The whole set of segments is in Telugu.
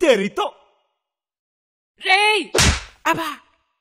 గరితో రేయ్ అబ్బా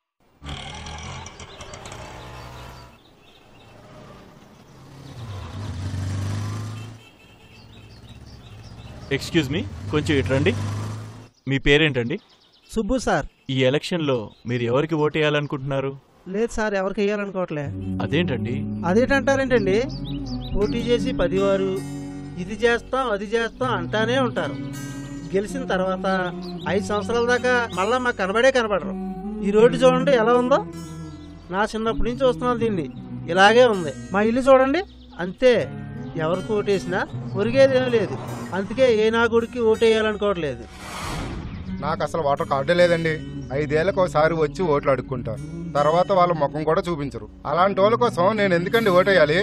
ఎక్స్క్యూజ్ మీ కొంచెం ఇటు రండి మీ పేరేంటండి సుబ్బు సార్ ఈ ఎలక్షన్లో మీరు ఎవరికి ఓటేయాలనుకుంటున్నారు లేదు సార్ ఎవరికి వేయాలనుకోవట్లే అదేంటండి అదేంటంటారేంటండి పోటీ చేసి పదివారు ఇది చేస్తాం అది చేస్తాం అంటానే ఉంటారు గెలిచిన తర్వాత ఐదు సంవత్సరాల దాకా మళ్ళా మాకు కనబడే కనబడరు ఈ రోడ్డు చూడండి ఎలా ఉందో నా చిన్నప్పటి నుంచి చూస్తున్నాను దీన్ని ఇలాగే ఉంది మా ఇల్లు చూడండి అంతే ఎవరికి ఓటేసినా ఒరిగేది ఏమీ లేదు అందుకే ఏ నా గుడికి ఓటేయాలనుకోవట్లేదు నాకు అసలు ఓటర్ కార్డే లేదండి ఐదేళ్లకు ఒకసారి వచ్చి ఓట్లు అడుక్కుంటారు తర్వాత వాళ్ళ ముఖం కూడా చూపించరు అలాంటి వాళ్ళ కోసం నేను ఎందుకండి ఓటేయాలి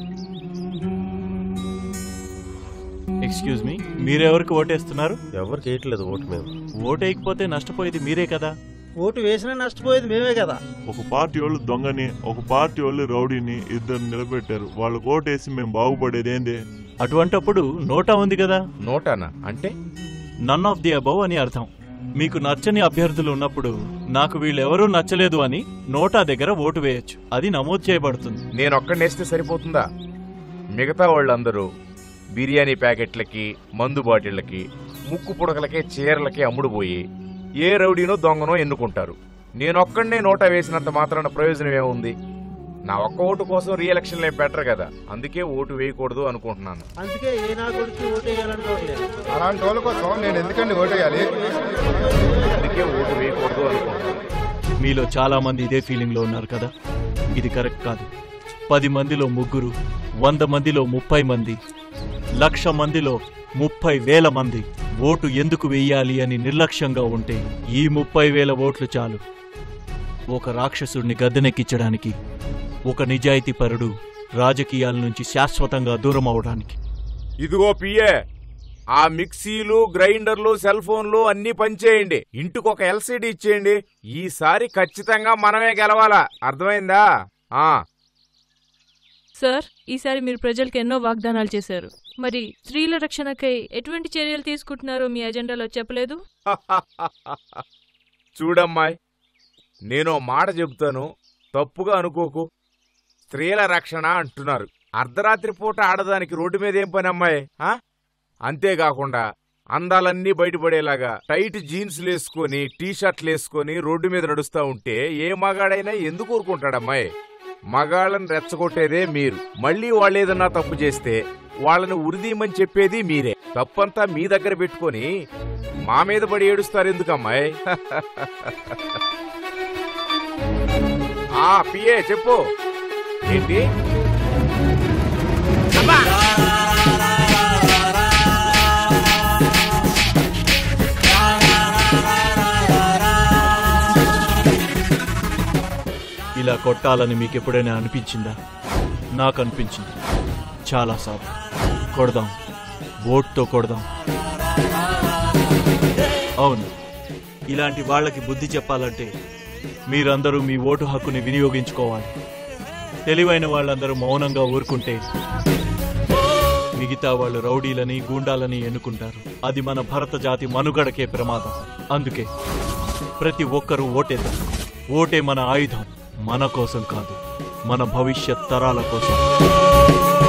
ఎక్స్క్యూజ్ మీ మీరెవరికి ఓటేస్తున్నారు ఎవరికి వేయట్లేదు ఓటు మేము ఓటేయకపోతే నష్టపోయేది మీరే కదా ఓటు వేసినా నష్టపోయేది మేమే కదా ఒక పార్టీ వాళ్ళు దొంగని ఒక పార్టీ వాళ్ళు రౌడీని ఇద్దరు నిలబెట్టారు వాళ్ళకి ఓటేసి మేము బాగుపడేది ఏంది అటువంటప్పుడు నోటా ఉంది కదా నోటానా అంటే నన్ ఆఫ్ ది అబౌవ్ అని అర్థం మీకు నచ్చని అభ్యర్థులు ఉన్నప్పుడు నాకు వీళ్ళెవరూ నచ్చలేదు అని నోటా దగ్గర ఓటు వేయొచ్చు అది నమోదు చేయబడుతుంది నేను ఒక్కడేస్తే సరిపోతుందా మిగతా వాళ్ళందరూ బిర్యానీ ప్యాకెట్లకి మందు బాటిళ్ళకి ముక్కు పుడకలకి చీరలకి అమ్ముడుపోయి ఏ రౌడీనో దొంగనో ఎన్నుకుంటారు నేనొక్కడనే నోటా వేసినంత మాత్రాన ప్రయోజనం ఏముంది నా ఒక్క ఓటు కోసం రీఎలక్షన్లు ఏం బెటర్ కదా అందుకే ఓటు వేయకూడదు అనుకుంటున్నాను అందుకే ఏ నా గుడికి ఓటేయాలనుకోవట్లేదు అలాంటి వాళ్ళ కోసం నేను ఎందుకండి ఓటేయాలి అందుకే ఓటు వేయకూడదు అనుకుంటున్నాను మీలో చాలా మంది ఇదే ఫీలింగ్ లో ఉన్నారు కదా ఇది కరెక్ట్ కాదు పది మందిలో ముగ్గురు వంద మందిలో ముప్పై మంది లక్ష మందిలో ముప్పై వేల మంది ఓటు ఎందుకు వెయ్యాలి అని నిర్లక్ష్యంగా ఉంటే ఈ ముప్పై వేల ఓట్లు చాలు ఒక రాక్షసుడిని గద్దెనెక్కించడానికి ఒక నిజాయితీపరుడు రాజకీయాల నుంచి శాశ్వతంగా దూరం అవడానికి ఇదిగో పిఏ ఆ మిక్సీలు గ్రైండర్లు సెల్ ఫోన్లు అన్ని పనిచేయండి ఇంటికి ఒక ఎల్సీడీ ఇచ్చేయండి ఈసారి ఖచ్చితంగా మనమే గెలవాలా అర్థమైందా ఆ సార్ ఈసారి మీరు ప్రజలకు ఎన్నో వాగ్దానాలు చేశారు మరి స్త్రీల రక్షణకై ఎటువంటి చర్యలు తీసుకుంటున్నారో మీ ఎజెండాలో చెప్పలేదు చూడమ్మాయి నేను ఓ మాట చెబుతాను తప్పుగా అనుకోకు స్త్రీల రక్షణ అంటున్నారు అర్ధరాత్రి పూట ఆడదానికి రోడ్డు మీద ఏం పని అమ్మాయి ఆ? అంతేకాకుండా అందాలన్నీ బయటపడేలాగా టైట్ జీన్స్లు వేసుకొని టీ షర్ట్లు వేసుకొని రోడ్డు మీద నడుస్తా ఉంటే ఏ మగాడైనా ఎందుకు ఊరుకుంటాడమ్మాయి మగాళ్ళని రెచ్చగొట్టేదే మీరు మళ్ళీ వాళ్ళు ఏదన్నా తప్పు చేస్తే వాళ్ళని ఉరిదీయమని చెప్పేది మీరే తప్పంతా మీ దగ్గర పెట్టుకొని మా మీద పడి ఏడుస్తారు ఎందుకమ్మాయి ఆ పిఏ చెప్పు ఏంటి ఇలా కొట్టాలని మీకు ఎప్పుడైనా అనిపించిందా నాకు అనిపించింది చాలాసార్లు కొడదాం ఓట్తో కొడదాం అవును ఇలాంటి వాళ్ళకి బుద్ధి చెప్పాలంటే మీరందరూ మీ ఓటు హక్కుని వినియోగించుకోవాలి తెలివైన వాళ్ళందరూ మౌనంగా ఊరుకుంటే మిగతా వాళ్ళు రౌడీలని గూండాలని ఎన్నుకుంటారు అది మన భరత జాతి మనుగడకే ప్రమాదం అందుకే ప్రతి ఒక్కరూ ఓటేద్దాం ఓటే మన ఆయుధం మన కోసం కాదు మన భవిష్యత్ తరాల కోసం